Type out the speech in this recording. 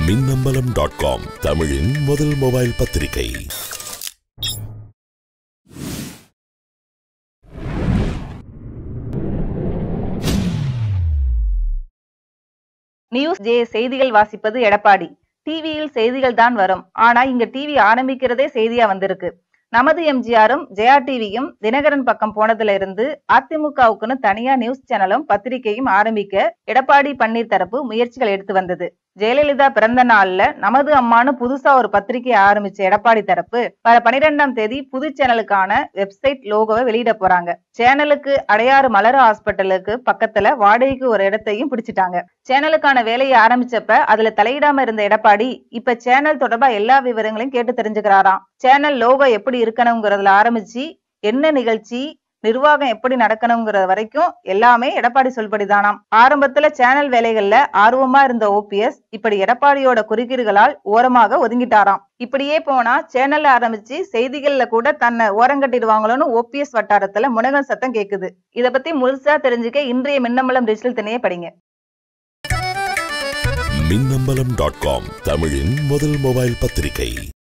Minnambalam dot com தமிழின் முதல் mobile பத்திரிகை நியூஸ் ஜே செய்திகள் வாசிப்பது எடப்பாடி டிவியில் செய்திகள் தான் வரும் ஆனா இங்க டிவி ஆரம்பிக்கிறதே செய்தியா வந்திருக்கு நமது எம்ஜிஆரும் ஜெயா டிவியும் தினகரன் பக்கம் போனதுல இருந்து அதிமுகவுக்குன்னு தனியா நியூஸ் சேனலும் பத்திரிகையும் ஆரம்பிக்க எடப்பாடி பன்னீர் தரப்பு முயற்சிகள் எடுத்து வந்தது ஜெயலலிதா பிறந்த நாள்ல நமது அம்மானு புதுசா ஒரு பத்திரிகை ஆரம்பிச்ச எடப்பாடி தரப்பு வர பனிரெண்டாம் தேதி புது சேனலுக்கான வெப்சைட் லோகோவை வெளியிட போறாங்க சேனலுக்கு அடையாறு மலர் ஹாஸ்பிட்டலுக்கு பக்கத்துல வாடகைக்கு ஒரு இடத்தையும் பிடிச்சிட்டாங்க சேனலுக்கான வேலையை ஆரம்பிச்சப்ப அதுல தலையிடாம இருந்த எடப்பாடி இப்ப சேனல் தொடர்பா எல்லா விவரங்களையும் கேட்டு தெரிஞ்சுக்கிறாராம் சேனல் லோகோ எப்படி இருக்கணுங்கிறதுல ஆரம்பிச்சு என்ன நிகழ்ச்சி நிர்வாகம் எப்படி நடக்கணுங்கிறது வரைக்கும் எல்லாமே எடப்பாடி சொல்படிதானாம் ஆரம்பத்துல சேனல் வேலைகள்ல ஆர்வமா இருந்த ஓபிஎஸ் இப்படி எடப்பாடியோட குறுக்கீடுகளால் ஓரமாக ஒதுங்கிட்டாராம் இப்படியே போனா சேனல் ஆரம்பிச்சு செய்திகள்ல கூட தன்னை ஓரங்கட்டிடுவாங்களோன்னு ஓபிஎஸ் வட்டாரத்துல முனகல் சத்தம் கேக்குது இத பத்தி முழுசா தெரிஞ்சுக்க இன்றைய மின்னம்பலம் டிஜிட்டல் திணையை படிங்க மின்னம்பலம் டாட் காம் தமிழின் முதல் மொபைல் பத்திரிகை